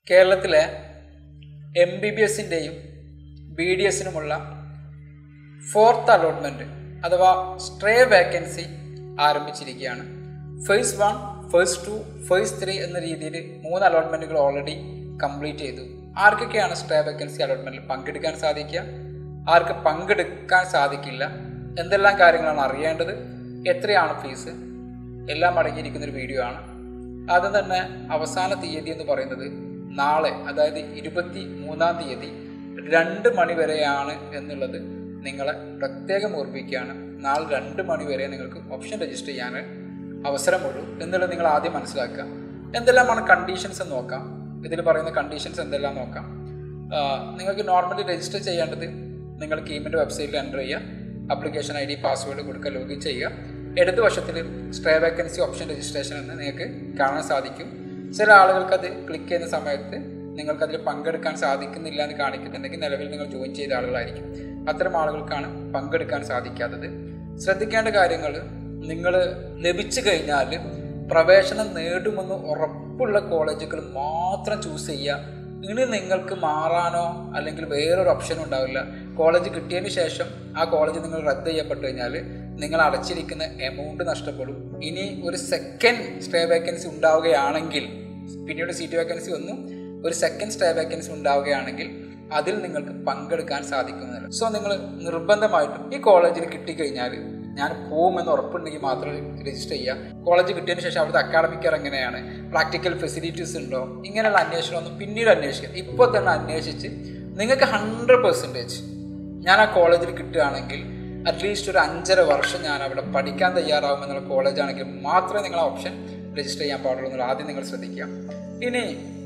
കേരളത്തിലെ M B B എസിൻ്റെയും B D എസിനുമുള്ള ഫോർത്ത് അലോട്ട്മെൻറ്റ് അഥവാ സ്ട്രേ വേക്കൻസി ആരംഭിച്ചിരിക്കുകയാണ് phase one phase two phase three എന്ന രീതിയിൽ മൂന്ന് അലോട്ട്മെൻറ്റുകൾ ഓൾറെഡി കംപ്ലീറ്റ് ചെയ്തു ആർക്കൊക്കെയാണ് സ്ട്രേ വേക്കൻസി അലോട്ട്മെൻറ്റിൽ പങ്കെടുക്കാൻ സാധിക്കുക ആർക്ക് പങ്കെടുക്കാൻ സാധിക്കില്ല എന്തെല്ലാം കാര്യങ്ങളാണ് അറിയേണ്ടത് എത്രയാണ് ഫീസ് എല്ലാം അടങ്ങിയിരിക്കുന്ന ഒരു വീഡിയോ ആണ് ആദ്യം തന്നെ അവസാന തീയതി എന്ന് പറയുന്നത് നാളെ അതായത് ഇരുപത്തി മൂന്നാം തീയതി രണ്ട് മണി വരെയാണ് എന്നുള്ളത് നിങ്ങളെ പ്രത്യേകം ഓർമ്മിക്കുകയാണ് നാളെ രണ്ട് മണി വരെ നിങ്ങൾക്ക് ഓപ്ഷൻ രജിസ്റ്റർ ചെയ്യാൻ അവസരമുള്ളൂ എന്നുള്ളത് നിങ്ങൾ ആദ്യം മനസ്സിലാക്കുക എന്തെല്ലാമാണ് കണ്ടീഷൻസ് എന്ന് നോക്കാം ഇതിൽ പറയുന്ന കണ്ടീഷൻസ് എന്തെല്ലാം നോക്കാം ആ, നിങ്ങൾക്ക് നോർമലി രജിസ്റ്റർ ചെയ്യേണ്ടത് നിങ്ങൾ കീമിൻ്റെ വെബ്സൈറ്റിൽ എൻ്റർ ചെയ്യുക അപ്ലിക്കേഷൻ ഐ ഡി പാസ്വേഡ് കൊടുക്കുക ലോഗിൻ ചെയ്യുക ഇടത് വശത്തിൽ സ്ട്രേ വേക്കൻസി ഓപ്ഷൻ രജിസ്ട്രേഷൻ എന്ന് നിങ്ങൾക്ക് കാണാൻ സാധിക്കും ചില ആളുകൾക്ക് അത് ക്ലിക്ക് ചെയ്യുന്ന സമയത്ത് നിങ്ങൾക്ക് അതിൽ പങ്കെടുക്കാൻ സാധിക്കുന്നില്ല എന്ന് കാണിക്കുന്നുണ്ടെങ്കിൽ നിലവിൽ നിങ്ങൾ ജോയിൻ ചെയ്ത ആളുകളായിരിക്കും അത്തരം ആളുകൾക്കാണ് പങ്കെടുക്കാൻ സാധിക്കാത്തത് ശ്രദ്ധിക്കേണ്ട കാര്യങ്ങൾ നിങ്ങൾ ലഭിച്ചു കഴിഞ്ഞാൽ പ്രവേശനം നേടുമെന്ന് ഉറപ്പുള്ള കോളേജുകൾ മാത്രം ചൂസ് ചെയ്യുക ഇനി നിങ്ങൾക്ക് മാറാനോ അല്ലെങ്കിൽ വേറൊരു ഓപ്ഷനും ഉണ്ടാവില്ല കോളേജ് കിട്ടിയതിന് ശേഷം ആ കോളേജ് നിങ്ങൾ റദ്ദ് ചെയ്യപ്പെട്ടു കഴിഞ്ഞാൽ നിങ്ങൾ അടച്ചിരിക്കുന്ന എമൗണ്ട് നഷ്ടപ്പെടും ഇനി ഒരു സെക്കൻഡ് സ്റ്റേ വേക്കൻസി ഉണ്ടാവുകയാണെങ്കിൽ പിന്നീട് സീറ്റ് വേക്കൻസി ഒന്നും ഒരു സെക്കൻഡ് സ്റ്റേ വേക്കൻസി ഉണ്ടാവുകയാണെങ്കിൽ അതിൽ നിങ്ങൾക്ക് പങ്കെടുക്കാൻ സാധിക്കുന്നില്ല സോ നിങ്ങൾ നിർബന്ധമായിട്ടും ഈ കോളേജിൽ കിട്ടിക്കഴിഞ്ഞാൽ ഞാൻ പോകുമെന്ന് ഉറപ്പുണ്ടെങ്കിൽ മാത്രം രജിസ്റ്റർ ചെയ്യുക കോളേജ് കിട്ടിയതിന് ശേഷം അവിടുത്തെ അക്കാഡമിക് ഇയർ എങ്ങനെയാണ് പ്രാക്ടിക്കൽ ഫെസിലിറ്റീസ് ഉണ്ടോ ഇങ്ങനെയുള്ള അന്വേഷണം ഒന്നും പിന്നീട് അന്വേഷിക്കുക ഇപ്പോൾ തന്നെ അന്വേഷിച്ച് നിങ്ങൾക്ക് ഹൺഡ്രഡ് പെർസെൻറ്റേജ് ഞാൻ ആ കോളേജിൽ കിട്ടുകയാണെങ്കിൽ അറ്റ്ലീസ്റ്റ് ഒരു അഞ്ചര വർഷം ഞാൻ അവിടെ പഠിക്കാൻ തയ്യാറാവുമെന്നുള്ള കോളേജാണെങ്കിൽ മാത്രമേ നിങ്ങൾ ആ ഓപ്ഷൻ രജിസ്റ്റർ ചെയ്യാൻ പാടുള്ളൂ എന്നുള്ള ആദ്യം നിങ്ങൾ ശ്രദ്ധിക്കുക ഇനി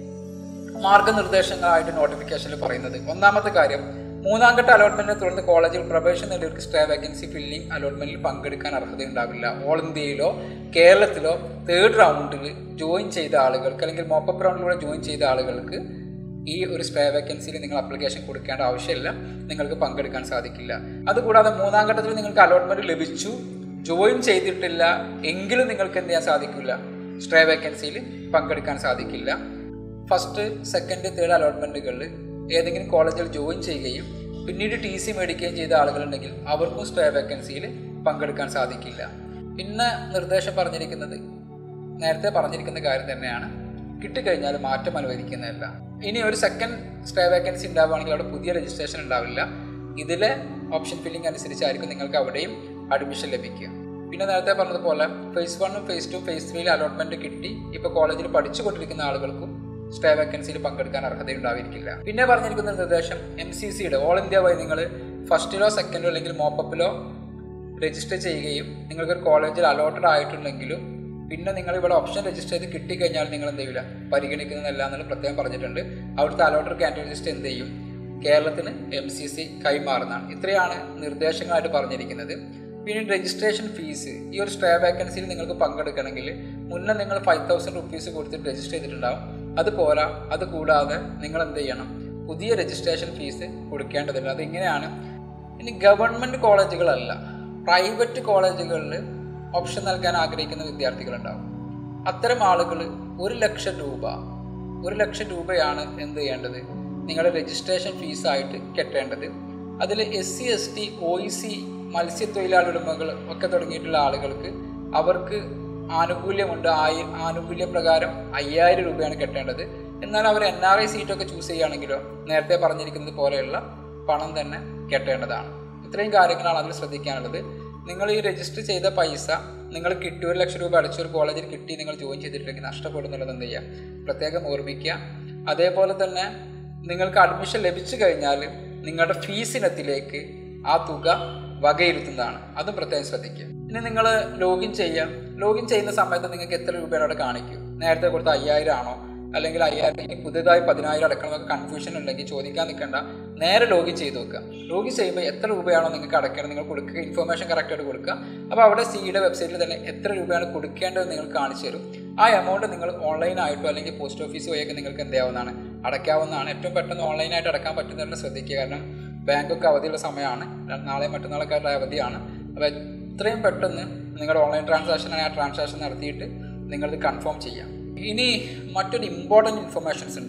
മാർഗനിർദ്ദേശങ്ങളായിട്ട് നോട്ടിഫിക്കേഷനിൽ പറയുന്നത് ഒന്നാമത്തെ കാര്യം മൂന്നാം ഘട്ട അലോട്ട്മെന്റിനെ തുടർന്ന് കോളേജിൽ പ്രവേശനം നേടിയവർക്ക് സ്റ്റേ വേക്കൻസി ഫില്ലിംഗ് അലോട്ട്മെന്റിൽ പങ്കെടുക്കാൻ അർഹതയുണ്ടാവില്ല ഓൾ ഇന്ത്യയിലോ കേരളത്തിലോ തേർഡ് റൗണ്ടിൽ ജോയിൻ ചെയ്ത ആളുകൾക്ക് അല്ലെങ്കിൽ മോപ്പപ്പ് റൗണ്ടിലൂടെ ജോയിൻ ചെയ്ത ആളുകൾക്ക് ഈ ഒരു സ്റ്റേ വേക്കൻസിയിൽ നിങ്ങൾ അപ്ലിക്കേഷൻ കൊടുക്കേണ്ട ആവശ്യമില്ല നിങ്ങൾക്ക് പങ്കെടുക്കാൻ സാധിക്കില്ല അതുകൂടാതെ മൂന്നാം ഘട്ടത്തിൽ നിങ്ങൾക്ക് അലോട്ട്മെന്റ് ലഭിച്ചു ജോയിൻ ചെയ്തിട്ടില്ല എങ്കിലും നിങ്ങൾക്ക് എന്ത് ചെയ്യാൻ സാധിക്കില്ല സ്റ്റേ വേക്കൻസിയിൽ പങ്കെടുക്കാൻ സാധിക്കില്ല ഫസ്റ്റ് സെക്കൻഡ് തേർഡ് അലോട്ട്മെന്റുകളിൽ ഏതെങ്കിലും കോളേജിൽ ജോയിൻ ചെയ്യുകയും പിന്നീട് ടി സി മേടിക്കുകയും ചെയ്ത ആളുകളുണ്ടെങ്കിൽ അവർക്കും സ്റ്റേ വേക്കൻസിയിൽ പങ്കെടുക്കാൻ സാധിക്കില്ല പിന്നെ നിർദ്ദേശം പറഞ്ഞിരിക്കുന്നത് നേരത്തെ പറഞ്ഞിരിക്കുന്ന കാര്യം തന്നെയാണ് കിട്ടിക്കഴിഞ്ഞാൽ മാറ്റം അനുവദിക്കുന്നതല്ല ഇനി ഒരു സെക്കൻഡ് സ്റ്റേ വേക്കൻസി ഉണ്ടാവുകയാണെങ്കിൽ അവിടെ പുതിയ രജിസ്ട്രേഷൻ ഉണ്ടാവില്ല ഇതിലെ ഓപ്ഷൻ ഫില്ലിംഗ് അനുസരിച്ചായിരിക്കും നിങ്ങൾക്ക് അവിടെയും അഡ്മിഷൻ ലഭിക്കുക പിന്നെ നേരത്തെ പറഞ്ഞതുപോലെ ഫേസ് വണ്ണും ഫേസ് ടു ഫേസ് ത്രീയിൽ അലോട്ട്മെന്റ് കിട്ടി ഇപ്പോൾ കോളേജിൽ പഠിച്ചുകൊണ്ടിരിക്കുന്ന ആളുകൾക്കും സ്റ്റേ വേക്കൻസിയിൽ പങ്കെടുക്കാൻ അർഹതയുണ്ടായിരിക്കില്ല പിന്നെ പറഞ്ഞിരിക്കുന്ന നിർദ്ദേശം എം സി സിയുടെ ഓൾ ഇന്ത്യ വഴി നിങ്ങൾ ഫസ്റ്റിലോ സെക്കൻഡോ അല്ലെങ്കിൽ മോപ്പപ്പിലോ രജിസ്റ്റർ ചെയ്യുകയും നിങ്ങൾക്കൊരു കോളേജിൽ അലോട്ടഡ് ആയിട്ടുണ്ടെങ്കിലും പിന്നെ നിങ്ങൾ ഇവിടെ ഓപ്ഷൻ രജിസ്റ്റർ ചെയ്ത് കിട്ടിക്കഴിഞ്ഞാൽ നിങ്ങൾ എന്ത് ചെയ്യില്ല പരിഗണിക്കുന്നതല്ല എന്നുള്ള പ്രത്യേകം പറഞ്ഞിട്ടുണ്ട് അവിടുത്തെ അലോട്ടഡ് കാൻഡിഡേറ്റ് ലിസ്റ്റ് എന്ത് ചെയ്യും കേരളത്തിന് എം സി സി കൈമാറുന്നതാണ് ഇത്രയാണ് നിർദ്ദേശങ്ങളായിട്ട് പറഞ്ഞിരിക്കുന്നത് പിന്നെ രജിസ്ട്രേഷൻ ഫീസ് ഈ ഒരു സ്റ്റേ വേക്കൻസിയിൽ നിങ്ങൾക്ക് പങ്കെടുക്കണമെങ്കിൽ മുന്നേ നിങ്ങൾ ഫൈവ് തൗസൻഡ് റുപ്പീസ് കൊടുത്തിട്ട് രജിസ്റ്റർ ചെയ്തിട്ടുണ്ടാവും അത് പോരാ അത് കൂടാതെ നിങ്ങൾ എന്ത് ചെയ്യണം പുതിയ രജിസ്ട്രേഷൻ ഫീസ് കൊടുക്കേണ്ടതുണ്ട് അതിങ്ങനെയാണ് ഇനി ഗവൺമെൻറ് കോളേജുകളല്ല പ്രൈവറ്റ് കോളേജുകളിൽ ഓപ്ഷൻ നൽകാൻ ആഗ്രഹിക്കുന്ന വിദ്യാർത്ഥികളുണ്ടാവും അത്തരം ആളുകൾ ഒരു ലക്ഷം രൂപ ഒരു ലക്ഷം രൂപയാണ് എന്ത് ചെയ്യേണ്ടത് നിങ്ങളുടെ രജിസ്ട്രേഷൻ ഫീസായിട്ട് കെട്ടേണ്ടത് അതിൽ S C S T O E C മത്സ്യത്തൊഴിലാളി ഉടമകൾ ഒക്കെ തുടങ്ങിയിട്ടുള്ള ആളുകൾക്ക് അവർക്ക് ആനുകൂല്യമുണ്ട് ആയി ആനുകൂല്യ പ്രകാരം അയ്യായിരം രൂപയാണ് കെട്ടേണ്ടത് എന്നാൽ അവർ എൻ ആർ ഐ സീറ്റൊക്കെ ചൂസ് ചെയ്യുകയാണെങ്കിലോ നേരത്തെ പറഞ്ഞിരിക്കുന്നത് പോലെയുള്ള പണം തന്നെ കെട്ടേണ്ടതാണ് ഇത്രയും കാര്യങ്ങളാണ് അതിൽ ശ്രദ്ധിക്കാനുള്ളത് നിങ്ങൾ ഈ രജിസ്റ്റർ ചെയ്ത പൈസ നിങ്ങൾ കിട്ടി ഒരു ലക്ഷം രൂപ അടച്ച ഒരു കോളേജിൽ കിട്ടി നിങ്ങൾ ജോയിൻ ചെയ്തിട്ടുണ്ടെങ്കിൽ നഷ്ടപ്പെടുന്നുള്ളത് എന്ത് ചെയ്യുക പ്രത്യേകം ഓർമ്മിക്കുക അതേപോലെ തന്നെ നിങ്ങൾക്ക് അഡ്മിഷൻ ലഭിച്ചു കഴിഞ്ഞാൽ നിങ്ങളുടെ ഫീസിനത്തിലേക്ക് ആ തുക വകയിരുത്തുന്നതാണ് അതും പ്രത്യേകം ശ്രദ്ധിക്കുക ഇനി നിങ്ങൾ ലോഗിൻ ചെയ്യാം ലോഗിൻ ചെയ്യുന്ന സമയത്ത് നിങ്ങൾക്ക് എത്ര രൂപയാണ് അവിടെ കാണിക്കും നേരത്തെ കൊടുത്ത അയ്യായിരം ആണോ അല്ലെങ്കിൽ അയ്യായിരം ഇനി പുതുതായി പതിനായിരം അടക്കണമെന്നൊക്കെ കൺഫ്യൂഷൻ ഉണ്ടെങ്കിൽ ചോദിക്കാൻ നിൽക്കണ്ട നേരെ ലോഗിൻ ചെയ്ത് വെക്കുക ലോഗിൻ ചെയ്യുമ്പോൾ എത്ര രൂപയാണോ നിങ്ങൾക്ക് അടയ്ക്കണം നിങ്ങൾ കൊടുക്കുക ഇൻഫർമേഷൻ കറക്റ്റായിട്ട് കൊടുക്കുക അപ്പോൾ അവിടെ സിയുടെ വെബ്സൈറ്റിൽ തന്നെ എത്ര രൂപയാണ് കൊടുക്കേണ്ടത് നിങ്ങൾ കാണിച്ചു തരും ആ എമൗണ്ട് നിങ്ങൾ ഓൺലൈനായിട്ടോ അല്ലെങ്കിൽ പോസ്റ്റ് ഓഫീസ് വഴിയൊക്കെ നിങ്ങൾക്ക് എന്ത് ചെയ്യാവുന്നതാണ് അടയ്ക്കാവുന്നതാണ് ഏറ്റവും പെട്ടെന്ന് ഓൺലൈനായിട്ട് അടക്കാൻ പറ്റുന്നതിന് ശ്രദ്ധിക്കുക കാരണം ബാങ്കൊക്കെ അവധിയുള്ള സമയമാണ് നാളെ മറ്റന്നാളൊക്കെ ആയിട്ടുള്ള അവധിയാണ് അപ്പോൾ എത്രയും പെട്ടെന്ന് നിങ്ങളുടെ ഓൺലൈൻ ട്രാൻസാക്ഷൻ ആ ട്രാൻസാക്ഷൻ നടത്തിയിട്ട് നിങ്ങളിത് കൺഫേം ചെയ്യാം ഇനി മറ്റൊരു ഇമ്പോർട്ടൻറ്റ് ഇൻഫർമേഷൻസ് ഉണ്ട്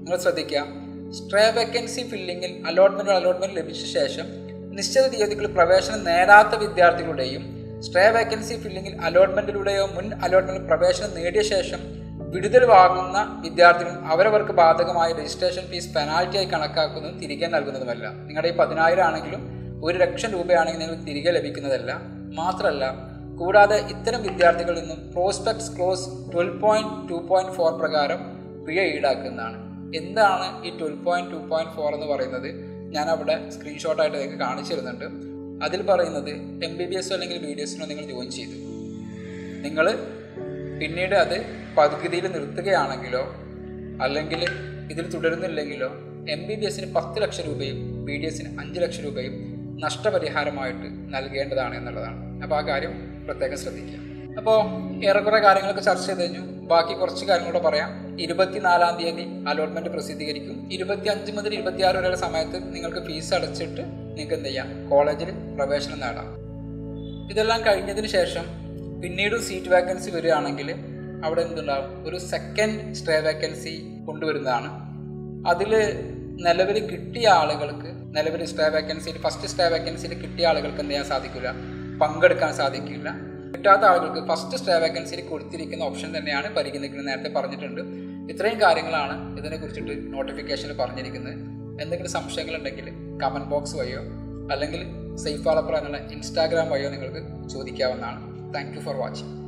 നിങ്ങൾ ശ്രദ്ധിക്കുക സ്ട്രേ വേക്കൻസി ഫില്ലിങ്ങിൽ അലോട്ട്മെന്റ് അലോട്ട്മെന്റ് ലഭിച്ച ശേഷം നിശ്ചിത തീയതികളിൽ പ്രവേശനം നേടാത്ത വിദ്യാർത്ഥികളുടെയും സ്ട്രേ വേക്കൻസി ഫില്ലിങ്ങിൽ അലോട്ട്മെന്റിലൂടെയോ മുൻ അലോട്ട്മെന്റിൽ പ്രവേശനം നേടിയ ശേഷം വിടുതൽ വാങ്ങുന്ന വിദ്യാർത്ഥികൾ അവരവർക്ക് ബാധകമായ രജിസ്ട്രേഷൻ ഫീസ് പെനാൽറ്റിയായി കണക്കാക്കുന്നതും തിരികെ നൽകുന്നതുമല്ല നിങ്ങളുടെ ഈ പതിനായിരം ആണെങ്കിലും ഒരു ലക്ഷം രൂപയാണെങ്കിൽ നിങ്ങൾക്ക് തിരികെ ലഭിക്കുന്നതല്ല മാത്രമല്ല കൂടാതെ ഇത്തരം വിദ്യാർത്ഥികളിൽ നിന്നും prospectus clause twelve point two point four പ്രകാരം പിഴ ഈടാക്കുന്നതാണ് എന്താണ് ഈ twelve point two point four എന്ന് പറയുന്നത് ഞാൻ അവിടെ സ്ക്രീൻഷോട്ടായിട്ട് നിങ്ങൾക്ക് കാണിച്ചു തരുന്നുണ്ട് അതിൽ പറയുന്നത് എം ബി ബി എസോ അല്ലെങ്കിൽ ബി ഡി എസിനോ നിങ്ങൾ ജോയിൻ ചെയ്തു നിങ്ങൾ പിന്നീട് അത് പകുതിയിൽ നിർത്തുകയാണെങ്കിലോ അല്ലെങ്കിൽ ഇതിൽ തുടരുന്നില്ലെങ്കിലോ എം ബി ബി എസിന് പത്ത് ലക്ഷം രൂപയും ബി ഡി എസിന് അഞ്ച് ലക്ഷം രൂപയും നഷ്ടപരിഹാരമായിട്ട് നൽകേണ്ടതാണ് എന്നുള്ളതാണ് അപ്പോൾ ആ കാര്യം പ്രത്യേകം ശ്രദ്ധിക്കുക അപ്പോൾ ഏറെക്കുറെ കാര്യങ്ങളൊക്കെ ചർച്ച ചെയ്ത് കഴിഞ്ഞു ബാക്കി കുറച്ച് കാര്യങ്ങളൂടെ പറയാം ഇരുപത്തിനാലാം തീയതി അലോട്ട്മെന്റ് പ്രസിദ്ധീകരിക്കും ഇരുപത്തി അഞ്ച് മുതൽ ഇരുപത്തിയാറ് വരെയുള്ള സമയത്ത് നിങ്ങൾക്ക് ഫീസ് അടച്ചിട്ട് നിങ്ങൾക്ക് എന്ത് ചെയ്യാം കോളേജിൽ പ്രവേശനം നേടാം ഇതെല്ലാം കഴിഞ്ഞതിന് ശേഷം പിന്നീട് സീറ്റ് വേക്കൻസി വരികയാണെങ്കിൽ അവിടെ എന്തുണ്ടാവും ഒരു സെക്കൻഡ് സ്റ്റേ വേക്കൻസി കൊണ്ടുവരുന്നതാണ് അതിൽ നിലവിൽ കിട്ടിയ ആളുകൾക്ക് നിലവിൽ സ്റ്റേ വേക്കൻസിയിൽ ഫസ്റ്റ് സ്റ്റേ വേക്കൻസിയിൽ കിട്ടിയ ആളുകൾക്ക് എന്ത് ചെയ്യാൻ സാധിക്കില്ല പങ്കെടുക്കാൻ സാധിക്കില്ല കിട്ടാത്ത ആളുകൾക്ക് ഫസ്റ്റ് സ്റ്റേ വേക്കൻസിയിൽ കൊടുത്തിരിക്കുന്ന ഓപ്ഷൻ തന്നെയാണ് പരിഗണിക്കുന്നത് നേരത്തെ പറഞ്ഞിട്ടുണ്ട് ഇത്രയും കാര്യങ്ങളാണ് ഇതിനെ കുറിച്ചിട്ട് നോട്ടിഫിക്കേഷനിൽ പറഞ്ഞിരിക്കുന്നത് എന്തെങ്കിലും സംശയങ്ങളുണ്ടെങ്കിൽ കമൻറ്റ് ബോക്സ് വഴിയോ അല്ലെങ്കിൽ സേഫ് വാളപ്പുറ എന്നുള്ള ഇൻസ്റ്റാഗ്രാം വഴിയോ നിങ്ങൾക്ക് ചോദിക്കാവുന്നതാണ് താങ്ക് യു ഫോർ വാച്ചിങ്